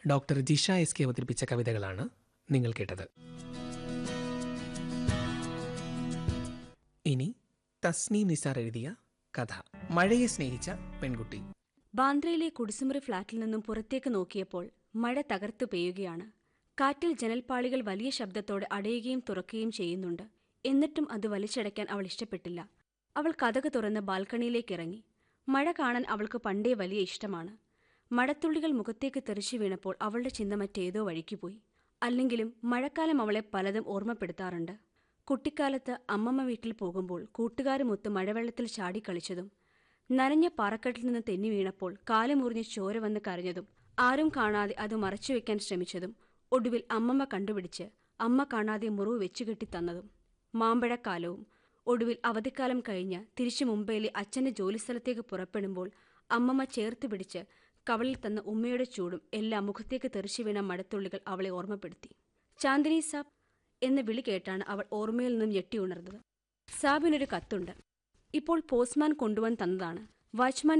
doctor Jisha S K അവതരിപ്പിച്ച കവിതകളാണ് നിങ്ങൾ കേട്ടത് ഇനി തസ്നീം നിസാർ എഴുതിയ കഥ മഴയെ സ്നേഹിച്ച പെൺകുട്ടി ബാന്ദ്രയിലെ കുടിസുമുറി ഫ്ളാറ്റിൽ നിന്നും പുറത്തേക്ക് നോക്കിയപ്പോൾ മഴ തകർത്തു പെയ്യുകയാണ് കാറ്റിൽ ജനൽപ്പാളികൾ വലിയ ശബ്ദത്തോടെ അടയുകയും തുറക്കുകയും ചെയ്യുന്നുണ്ട് എന്നിട്ടും അത് വലിച്ചടയ്ക്കാൻ അവൾ ഇഷ്ടപ്പെട്ടില്ല അവൾ കഥക് തുറന്ന് ബാൽക്കണിയിലേക്ക് ഇറങ്ങി മഴ കാണാൻ അവൾക്ക് പണ്ടേ വലിയ ഇഷ്ടമാണ് മഴത്തുള്ളികൾ മുഖത്തേക്ക് തെറിച്ചു വീണപ്പോൾ അവളുടെ ചിന്ത മറ്റേതോ വഴിക്ക് പോയി അല്ലെങ്കിലും മഴക്കാലം അവളെ പലതും ഓർമ്മപ്പെടുത്താറുണ്ട് കുട്ടിക്കാലത്ത് അമ്മമ്മ വീട്ടിൽ പോകുമ്പോൾ കൂട്ടുകാരുമൊത്ത് മഴവെള്ളത്തിൽ ചാടിക്കളിച്ചതും നനഞ്ഞ പാറക്കെട്ടിൽ നിന്ന് തെന്നി വീണപ്പോൾ കാലുമുറിഞ്ഞ് ചോര വന്ന് കരഞ്ഞതും ആരും കാണാതെ അത് മറച്ചുവെക്കാൻ ശ്രമിച്ചതും ഒടുവിൽ അമ്മമ്മ കണ്ടുപിടിച്ച് അമ്മ കാണാതെ മുറിവ് വെച്ചുകെട്ടി തന്നതും മാമ്പഴക്കാലവും ഒടുവിൽ അവധിക്കാലം കഴിഞ്ഞ് തിരിച്ചു മുംബൈയിലെ അച്ഛന്റെ ജോലിസ്ഥലത്തേക്ക് പുറപ്പെടുമ്പോൾ അമ്മമ്മ ചേർത്ത് പിടിച്ച് കവളിൽ തന്ന ഉമ്മയുടെ ചൂടും എല്ലാം മുഖത്തേക്ക് തെറിച്ചു വീണ മടത്തുള്ളികൾ അവളെ ഓർമ്മപ്പെടുത്തി ചാന്ദിനി സാബ് എന്ന വിളി കേട്ടാണ് അവൾ ഓർമ്മയിൽ നിന്നും ഞെട്ടി ഉണർന്നത് സാബിനൊരു കത്തുണ്ട് ഇപ്പോൾ പോസ്റ്റ്മാൻ കൊണ്ടുവന്ന് തന്നതാണ് വാച്ച്മാൻ